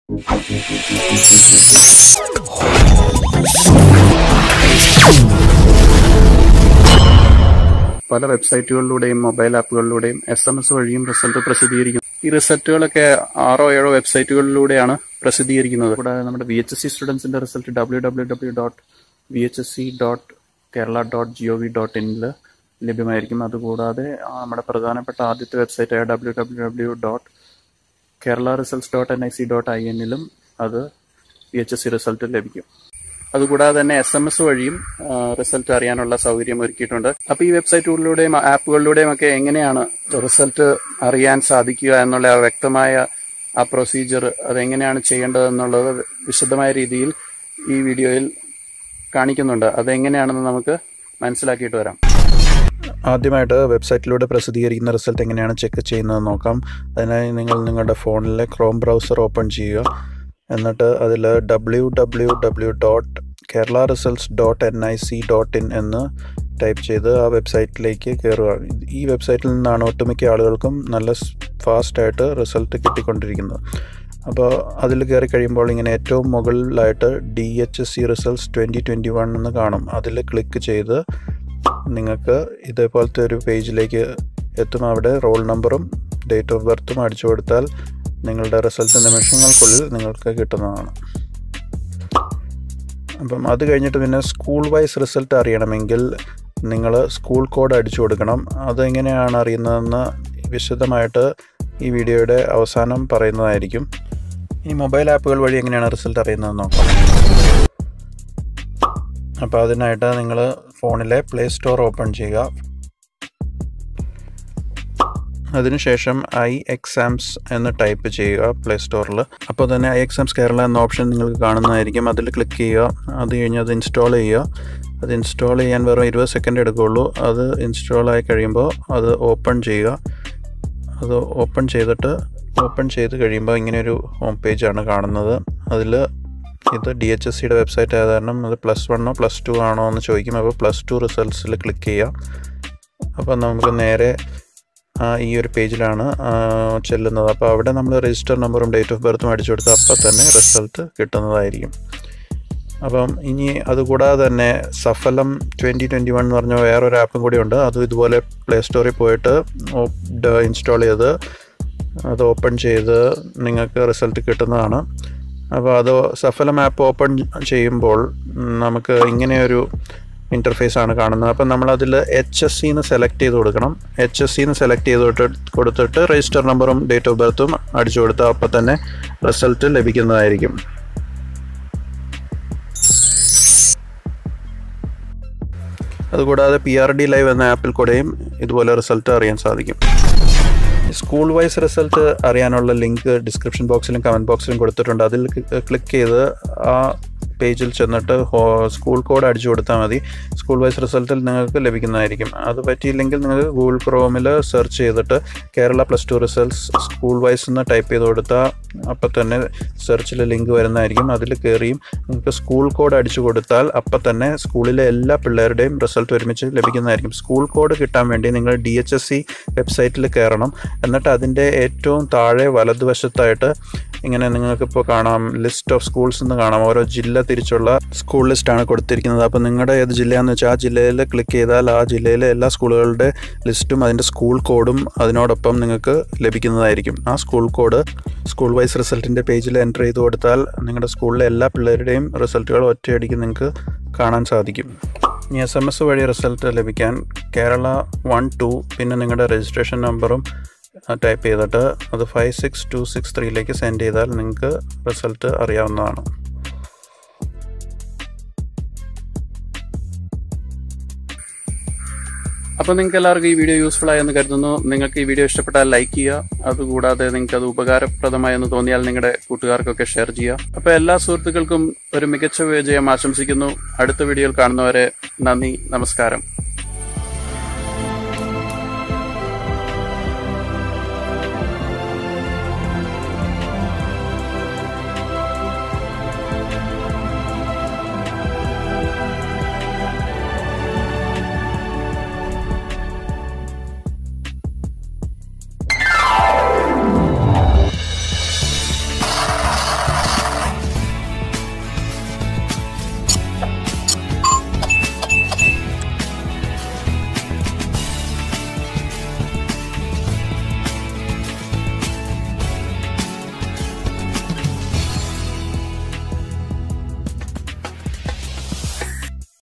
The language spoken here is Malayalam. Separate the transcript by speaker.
Speaker 1: പല വെബ്സൈറ്റുകളിലൂടെയും മൊബൈൽ ആപ്പുകളിലൂടെയും എസ് എം എസ് വഴിയും റിസൾട്ട് പ്രസിദ്ധീകരിക്കുന്നു ഈ റിസൾട്ടുകളൊക്കെ ആറോ ഏഴോ വെബ്സൈറ്റുകളിലൂടെയാണ് പ്രസിദ്ധീകരിക്കുന്നത് കൂടാതെ നമ്മുടെ വി എച്ച് എസ് സി സ്റ്റുഡൻസിന്റെ result W W W dot V H S C dot Kerala dot G O V dot ഇനിൽ ലഭ്യമായിരിക്കും അതുകൂടാതെ ആ, നമ്മുടെ പ്രധാനപ്പെട്ട ആദ്യത്തെ വെബ്സൈറ്റായ W W W dot Kerala results dot N I C dot I എന്നിലും അത് V H S C result ലഭിക്കും അതുകൂടാതെ തന്നെ എസ് എം എസ് വഴിയും റിസൾട്ട് അറിയാനുള്ള സൗകര്യം ഒരുക്കിയിട്ടുണ്ട് അപ്പൊ ഈ വെബ്സൈറ്റുകളിലൂടെയും ആപ്പുകളിലൂടെയും ഒക്കെ എങ്ങനെയാണ് റിസൾട്ട് അറിയാൻ സാധിക്കുക എന്നുള്ള ആ വ്യക്തമായ ആ പ്രൊസീജിയർ അതെങ്ങനെയാണ് ചെയ്യേണ്ടതെന്നുള്ളത് വിശദമായ രീതിയിൽ ഈ വീഡിയോയിൽ കാണിക്കുന്നുണ്ട് അതെങ്ങനെയാണെന്ന് നമുക്ക് മനസ്സിലാക്കിയിട്ട് വരാം ആദ്യമായിട്ട് വെബ്സൈറ്റിലൂടെ പ്രസിദ്ധീകരിക്കുന്ന റിസൾട്ട് എങ്ങനെയാണ് ചെക്ക് ചെയ്യുന്നത് നോക്കാം അതിനായി നിങ്ങൾ നിങ്ങളുടെ ഫോണിലെ ക്രോം ബ്രൗസർ ഓപ്പൺ ചെയ്യുക എന്നിട്ട് അതിൽ W W W dot Kerala results dot N I C dot in എന്ന് ടൈപ്പ് ചെയ്ത് ആ വെബ്സൈറ്റിലേക്ക് കയറുക ഈ വെബ്സൈറ്റിൽ നിന്നാണ് ഒട്ടുമിക്ക ആളുകൾക്കും നല്ല ഫാസ്റ്റായിട്ട് റിസൾട്ട് കിട്ടിക്കൊണ്ടിരിക്കുന്നത് അപ്പോൾ അതിൽ കയറി കഴിയുമ്പോൾ ഇങ്ങനെ ഏറ്റവും മുകളിലായിട്ട് D H S C results twenty twenty one എന്ന് കാണും അതിൽ ക്ലിക്ക് ചെയ്ത് നിങ്ങൾക്ക് ഇതേപോലത്തെ ഒരു പേജിലേക്ക് എത്തും അവിടെ റോൾ നമ്പറും ഡേറ്റ് ഓഫ് ബർത്തും അടിച്ചു കൊടുത്താൽ നിങ്ങളുടെ റിസൾട്ട് നിമിഷങ്ങൾക്കുള്ളിൽ നിങ്ങൾക്ക് കിട്ടുന്നതാണ് അപ്പം അത് കഴിഞ്ഞിട്ട് പിന്നെ സ്കൂൾ വൈസ് റിസൾട്ട് അറിയണമെങ്കിൽ നിങ്ങൾ സ്കൂൾ കോഡ് അടിച്ചു കൊടുക്കണം അതെങ്ങനെയാണ് അറിയുന്നതെന്ന് വിശദമായിട്ട് ഈ വീഡിയോയുടെ അവസാനം പറയുന്നതായിരിക്കും ഇനി മൊബൈൽ ആപ്പുകൾ വഴി എങ്ങനെയാണ് റിസൾട്ട് അറിയുന്നതെന്ന് നോക്കാം അപ്പോൾ അതിനായിട്ട് നിങ്ങൾ ഫോണിലെ പ്ലേ സ്റ്റോർ ഓപ്പൺ ചെയ്യുക അതിനുശേഷം ഐ എക്സാംസ് എന്ന് ടൈപ്പ് ചെയ്യുക പ്ലേ സ്റ്റോറിൽ അപ്പോൾ തന്നെ ഐ എക്സാംസ് കേരള എന്ന ഓപ്ഷൻ നിങ്ങൾക്ക് കാണുന്നതായിരിക്കും അതിൽ ക്ലിക്ക് ചെയ്യുക അത് കഴിഞ്ഞ് അത് ഇൻസ്റ്റാൾ ചെയ്യുക അത് ഇൻസ്റ്റാൾ ചെയ്യാൻ വെറും ഇരുപത് സെക്കൻഡ് എടുക്കുകയുള്ളൂ അത് ഇൻസ്റ്റാൾ ആയി കഴിയുമ്പോൾ അത് ഓപ്പൺ ചെയ്യുക അത് ഓപ്പൺ ചെയ്തിട്ട് ഓപ്പൺ ചെയ്ത് കഴിയുമ്പോൾ ഇങ്ങനെയൊരു ഹോം പേജാണ് കാണുന്നത് അതിൽ ഇത് ഡി എച്ച് എസ് സിയുടെ വെബ്സൈറ്റ് ആയത് കാരണം അത് പ്ലസ് വണ്ണോ പ്ലസ് ടു ആണോ എന്ന് ചോദിക്കും അപ്പോൾ പ്ലസ് ടു റിസൾട്ട്സിൽ ക്ലിക്ക് ചെയ്യുക അപ്പോൾ നമുക്ക് നേരെ ആ, ഈ ഒരു പേജിലാണ് ആ, ചെല്ലുന്നത് അപ്പോൾ അവിടെ നമ്മൾ രജിസ്റ്റർ നമ്പറും ഡേറ്റ് ഓഫ് ബർത്തും അടിച്ചു കൊടുത്താൽ അപ്പോൾ തന്നെ റിസൾട്ട് കിട്ടുന്നതായിരിക്കും അപ്പം ഇനി അതുകൂടാതെ തന്നെ സഫലം ട്വൻറ്റി ട്വൻറ്റി വൺ എന്ന് പറഞ്ഞ വേറൊരു ആപ്പും കൂടി ഉണ്ട് അത് ഇതുപോലെ പ്ലേ സ്റ്റോറിൽ പോയിട്ട് ഇൻസ്റ്റാൾ ചെയ്ത് അത് ഓപ്പൺ ചെയ്ത് നിങ്ങൾക്ക് റിസൾട്ട് കിട്ടുന്നതാണ് അപ്പോൾ അത് സഫലം ആപ്പ് ഓപ്പൺ ചെയ്യുമ്പോൾ ഉം, നമുക്ക് ഇങ്ങനെയൊരു ഇൻ്റർഫേസ് ആണ് കാണുന്നത് അപ്പം നമ്മളതിൽ എച്ച് എസ് സിന്ന് സെലക്ട് ചെയ്ത് കൊടുക്കണം എച്ച് എസ് സിന്ന് സെലക്ട് ചെയ്തിട്ട് കൊടുത്തിട്ട് രജിസ്റ്റർ നമ്പറും ഡേറ്റ് ഓഫ് ബർത്തും അടിച്ചു കൊടുത്താൽ അപ്പോൾ തന്നെ റിസൾട്ട് ലഭിക്കുന്നതായിരിക്കും അതുകൂടാതെ പി ആർ ഡി ലൈവ് എന്ന ആപ്പിൽ കൂടെയും ഇതുപോലെ റിസൾട്ട് അറിയാൻ സാധിക്കും സ്കൂൾ വൈസ് റിസൾട്ട് അറിയാനുള്ള ലിങ്ക് ഡിസ്ക്രിപ്ഷൻ ബോക്സിലും കമൻറ്റ് ബോക്സിലും കൊടുത്തിട്ടുണ്ട് അതിൽ ക്ലിക്ക് ചെയ്ത് ആ പേജിൽ ചെന്നിട്ട് സ്കൂൾ കോഡ് അടിച്ചു കൊടുത്താൽ മതി സ്കൂൾ വൈസ് റിസൾട്ടിൽ നിങ്ങൾക്ക് ലഭിക്കുന്നതായിരിക്കും അത് പറ്റിയില്ലെങ്കിൽ നിങ്ങൾക്ക് ഗൂഗിൾ ക്രോമിൽ സെർച്ച് ചെയ്തിട്ട് Kerala plus two results school wise എന്ന് ടൈപ്പ് ചെയ്ത് കൊടുത്താൽ അപ്പം തന്നെ സെർച്ചിൽ ലിങ്ക് വരുന്നതായിരിക്കും അതിൽ കയറിയും നിങ്ങൾക്ക് സ്കൂൾ കോഡ് അടിച്ചു കൊടുത്താൽ അപ്പം തന്നെ സ്കൂളിലെ എല്ലാ പിള്ളേരുടെയും റിസൾട്ട് ഒരുമിച്ച് ലഭിക്കുന്നതായിരിക്കും സ്കൂൾ കോഡ് കിട്ടാൻ വേണ്ടി നിങ്ങൾ ഡി എച്ച് എസ് സി വെബ്സൈറ്റിൽ കയറണം എന്നിട്ട് അതിൻ്റെ ഏറ്റവും താഴെ വലതുവശത്തായിട്ട് ഇങ്ങനെ നിങ്ങൾക്കിപ്പോൾ കാണാം ലിസ്റ്റ് ഓഫ് സ്കൂൾസ് എന്ന് കാണാം ഓരോ ജില്ല തിരിച്ചുള്ള സ്കൂൾ ലിസ്റ്റാണ് കൊടുത്തിരിക്കുന്നത് അപ്പോൾ നിങ്ങളുടെ ഏത് ജില്ലയാണെന്ന് വെച്ചാൽ ആ ജില്ലയിൽ ക്ലിക്ക് ചെയ്താൽ ആ ജില്ലയിലെ എല്ലാ സ്കൂളുകളുടെ ലിസ്റ്റും അതിൻ്റെ സ്കൂൾ കോഡും അതിനോടൊപ്പം നിങ്ങൾക്ക് ലഭിക്കുന്നതായിരിക്കും ആ സ്കൂൾ കോഡ് സ്കൂൾ വൈസ് റിസൾട്ടിൻ്റെ പേജിൽ എൻ്റർ ചെയ്ത് കൊടുത്താൽ നിങ്ങളുടെ സ്കൂളിലെ എല്ലാ പിള്ളേരുടെയും റിസൾട്ടുകൾ ഒറ്റയടിക്ക് നിങ്ങൾക്ക് കാണാൻ സാധിക്കും ഇനി എസ് എം എസ് വഴി റിസൾട്ട് ലഭിക്കാൻ കേരള വൺ ടു പിന്നെ നിങ്ങളുടെ രജിസ്ട്രേഷൻ നമ്പറും ടൈപ്പ് ചെയ്തിട്ട് അത് ഫൈവ് സിക്സ് ടു സിക്സ് ത്രീയിലേക്ക് സെൻഡ് ചെയ്താൽ നിങ്ങൾക്ക് റിസൾട്ട് അറിയാവുന്നതാണ് അപ്പോൾ നിങ്ങൾക്ക് എല്ലാവർക്കും ഈ വീഡിയോ യൂസ്ഫുൾ ആയെന്ന് കരുതുന്നു നിങ്ങൾക്ക് ഈ വീഡിയോ ഇഷ്ടപ്പെട്ടാൽ ലൈക്ക് ചെയ്യുക അതുകൂടാതെ നിങ്ങൾക്ക് അത് ഉപകാരപ്രദമായെന്ന് തോന്നിയാൽ നിങ്ങളുടെ കൂട്ടുകാർക്കൊക്കെ ഷെയർ ചെയ്യുക അപ്പോൾ എല്ലാ സുഹൃത്തുക്കൾക്കും ഒരു മികച്ച വിജയം ആശംസിക്കുന്നു അടുത്ത വീഡിയോയിൽ കാണുന്നവരെ നന്ദി നമസ്കാരം